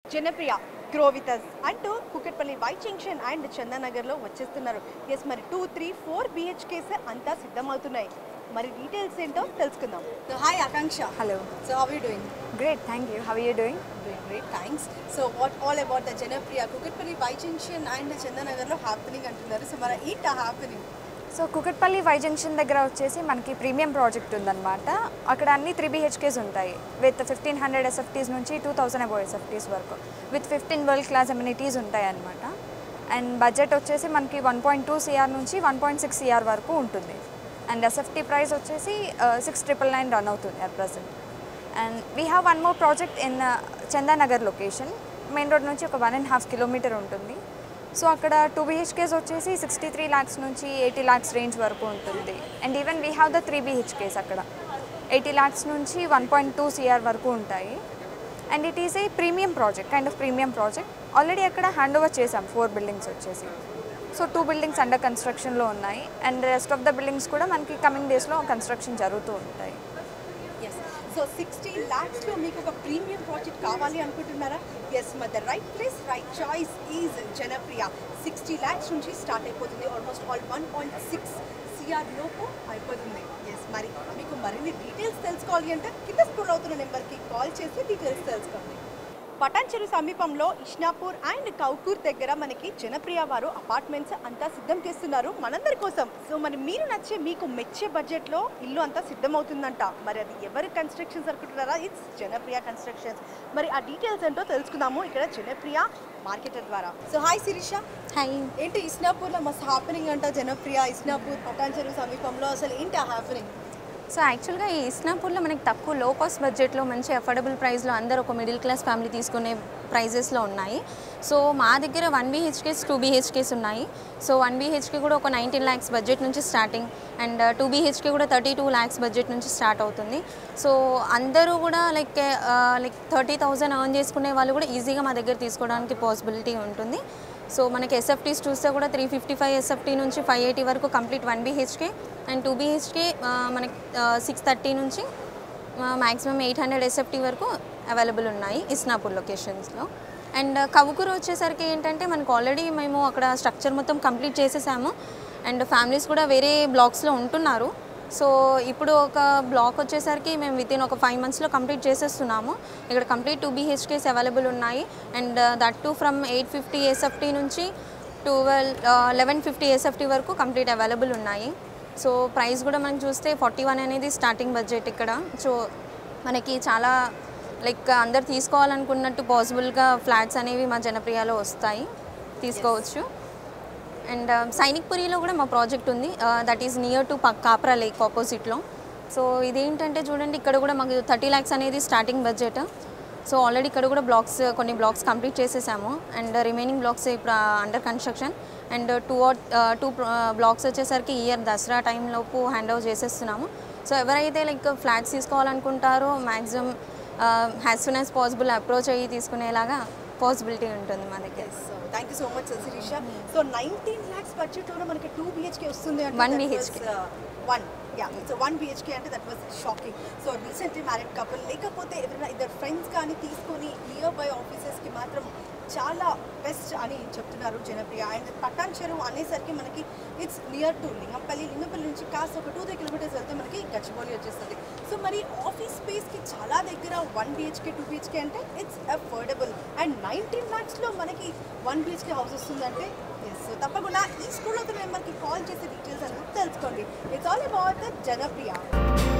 Janapriya grow with us అంటూ Kukatpally Y junction and చందానగర్లో వచ్చేస్తున్నారు ఎస్ మరి టూ త్రీ ఫోర్ బిహెచ్కేస్ అంతా సిద్ధమవుతున్నాయి మరి డీటెయిల్స్ ఏంటో తెలుసుకుందాం so hi Akanksha Hello. So how you doing Great, thank you. How are you doing? Doing great thanks so what all about the Janapriya Kukatpally Y junction and చందానగర్లో happening అంటున్నారు so మరి ఏంటి happening so Kukatpally Y junction దగ్గర వచ్చేసి మనకి premium project ఉందన్నమాట అక్కడ అన్ని త్రీ బీహెచ్కేస్ ఉంటాయి విత్ ఫిఫ్టీన్ హండ్రెడ్ ఎస్ఎఫ్టీస్ నుంచి టూ థౌసండ్ అబౌ ఎస్ఎఫ్టీస్ వరకు with fifteen world class amenities ఉంటాయి అన్నమాట అండ్ బడ్జెట్ వచ్చేసి మనకి వన్ పాయింట్ టూ సిఆర్ నుంచి వన్ పాయింట్ సిక్స్ సిఆర్ వరకు ఉంటుంది అండ్ ఎస్ఎఫ్టీ ప్రైస్ వచ్చేసి సిక్స్ ట్రిపుల్ నైన్ రన్ అవుతుంది at present and we have one more project in Chandanagar location main road నుంచి ఒక వన్ అండ్ హాఫ్ కిలోమీటర్ ఉంటుంది so అక్కడ two BHKs వచ్చేసి సిక్స్టీ త్రీ ల్యాక్స్ నుంచి ఎయిటీ ల్యాక్స్ రేంజ్ వరకు ఉంటుంది and even we have the three BHKs అక్కడ ఎయిటీ ల్యాక్స్ నుంచి వన్ పాయింట్ టూ సిఆర్ వరకు ఉంటాయి and it is a premium project kind of premium project already అక్కడ హ్యాండ్ ఓవర్ చేసాం ఫోర్ బిల్డింగ్స్ వచ్చేసి సో టూ బిల్డింగ్స్ అండర్ కన్స్ట్రక్షన్లో ఉన్నాయి and rest of the buildings కూడా మనకి కమింగ్ డేస్లో కన్స్ట్రక్షన్ జరుగుతూ ఉంటాయి ఎస్ సో సిక్స్టీ ల్యాక్స్లో మీకు ఒక ప్రీమియం ప్రాజెక్ట్ కావాలి అనుకుంటున్నారా ఎస్ మరి the right place right choice is Janapriya sixty lakhs నుంచి స్టార్ట్ అయిపోతుంది almost all one point six CR లోపు అయిపోతుంది ఎస్ మరి మీకు మరిన్ని డీటెయిల్స్ తెలుసుకోవాలి అంటే కింద స్క్రోల్ అవుతున్న నెంబర్కి కాల్ చేసి డీటెయిల్స్ తెలుసుకోండి పటాన్చెరు సమీపంలో ఇష్నాపూర్ అండ్ కౌకూర్ దగ్గర మనకి జనప్రియ వారు అపార్ట్మెంట్స్ అంతా సిద్ధం చేస్తున్నారు మనందరి కోసం సో మరి మీరు నచ్చే మీకు మెచ్చే బడ్జెట్లో ఇల్లు అంతా సిద్ధమవుతుందంట మరి అది ఎవరు కన్స్ట్రక్షన్స్ అనుకుంటున్నారా ఇట్స్ జనప్రియ కన్స్ట్రక్షన్స్ మరి ఆ డీటెయిల్స్ ఏంటో తెలుసుకుందాము ఇక్కడ జనప్రియ మార్కెటర్ ద్వారా సో హాయ్ శిరీష హాయ్ ఏంటి ఇస్నాపూర్లో మస్తు హ్యాపెనింగ్ అంట జనప్రియ ఇస్నాపూర్ పటాన్చెరు సమీపంలో అసలు ఏంటి ఆ హ్యాపెనింగ్ సో యాక్చువల్గా ఈ ఇస్నాపూర్లో మనకి తక్కువ లో కాస్ట్ బడ్జెట్లో మంచి అఫోర్డబుల్ ప్రైస్లో అందరూ ఒక మిడిల్ క్లాస్ ఫ్యామిలీ తీసుకునే ప్రైజెస్లో ఉన్నాయి సో మా దగ్గర వన్ బీహెచ్కేస్ టూ బీహెచ్కేస్ ఉన్నాయి సో వన్ బీహెచ్కే కూడా ఒక నైన్టీన్ ల్యాక్స్ బడ్జెట్ నుంచి స్టార్టింగ్ అండ్ టూ బీహెచ్కే కూడా థర్టీ టూ ల్యాక్స్ బడ్జెట్ నుంచి స్టార్ట్ అవుతుంది సో అందరూ కూడా like like thirty thousand earn చేసుకునే వాళ్ళు కూడా ఈజీగా మా దగ్గర తీసుకోవడానికి పాసిబిలిటీ ఉంటుంది సో మనకి ఎస్ఎఫ్టీస్ చూస్తే కూడా త్రీ ఫిఫ్టీ ఫైవ్ ఎస్ఎఫ్టీ నుంచి ఫైవ్ ఎయిటీ వరకు complete one BHK and two BHK మనకి సిక్స్ థర్టీ నుంచి మ్యాక్సిమం ఎయిట్ హండ్రెడ్ ఎస్ఎఫ్టీ వరకు అవైలబుల్ ఉన్నాయి ఇస్నాపూర్ లొకేషన్స్లో అండ్ కవుకూరు వచ్చేసరికి ఏంటంటే మనకు ఆల్రెడీ మేము అక్కడ స్ట్రక్చర్ మొత్తం కంప్లీట్ చేసేసాము అండ్ ఫ్యామిలీస్ కూడా వేరే బ్లాక్స్లో ఉంటున్నారు సో ఇప్పుడు ఒక బ్లాక్ వచ్చేసరికి మేము విత్ ఇన్ ఒక ఫైవ్ మంత్స్లో కంప్లీట్ చేసేస్తున్నాము ఇక్కడ కంప్లీట్ టూ బీహెచ్కేస్ అవైలబుల్ ఉన్నాయి and that too from eight fifty SFT నుంచి ట్వెల్వ్ లెవెన్ ఫిఫ్టీ ఎస్ఎఫ్టీ వరకు కంప్లీట్ అవైలబుల్ ఉన్నాయి సో ప్రైస్ కూడా మనం చూస్తే ఫార్టీ వన్ అనేది స్టార్టింగ్ బడ్జెట్ ఇక్కడ సో మనకి చాలా లైక్ అందరు తీసుకోవాలనుకున్నట్టు పాసిబుల్గా ఫ్లాట్స్ అనేవి మా జనప్రియాలో వస్తాయి తీసుకోవచ్చు అండ్ సైనిక్పురిలో కూడా మా ప్రాజెక్ట్ ఉంది that is near to Kapra lake ఆపోజిట్లో సో ఇదేంటంటే చూడండి ఇక్కడ కూడా మాకు థర్టీ ల్యాక్స్ అనేది స్టార్టింగ్ బడ్జెట్ సో ఆల్రెడీ ఇక్కడ కూడా బ్లాక్స్ కొన్ని బ్లాక్స్ కంప్లీట్ చేసేసాము అండ్ రిమైనింగ్ బ్లాక్స్ ఇప్పుడు under construction and two or two blocks వచ్చేసరికి ఇయర్ దసరా టైంలోపు హ్యాండ్ ఓవర్ చేసేస్తున్నాము సో ఎవరైతే లైక్ ఫ్లాట్స్ తీసుకోవాలనుకుంటారో maximum as soon as possible approach అయ్యి తీసుకునేలాగా పాసిబిలిటీ ఉంటుంది మా దగ్గర so thank you so much Sirisha so nineteen lakhs బడ్జెట్లోనే మనకి టూ బిహెచ్కే వస్తుంది One BHK. One yeah so one BHK అంటే that was shocking so recently married couple లేకపోతే ఎవరైనా ఇద్దరు ఫ్రెండ్స్ కానీ తీసుకొని నియర్ బై ఆఫీసెస్కి మాత్రం చాలా బెస్ట్ అని చెప్తున్నారు జనప్రియ అండ్ పట్టాన్ చెరువు అనేసరికి మనకి it's near to Lingampally Lingampally నుంచి కాస్త ఒక టూ త్రీ కిలోమీటర్స్ వెళ్తే మనకి గచ్చిబౌలి వచ్చేస్తుంది సో మరి ఆఫీస్ స్పేస్కి చాలా దగ్గర వన్ బిహెచ్కే టూ బిహెచ్కే అంటే ఇట్స్ అఫోర్డబుల్ అండ్ నైన్టీన్ ల్యాక్స్లో మనకి వన్ బిహెచ్కే హౌస్ వస్తుందంటే ఎస్ సో తప్పకుండా ఈ స్కూల్లో నెంబర్కి కాల్ చేసి డీటెయిల్స్ అనేది తెలుసుకోండి it's all about the Janapriya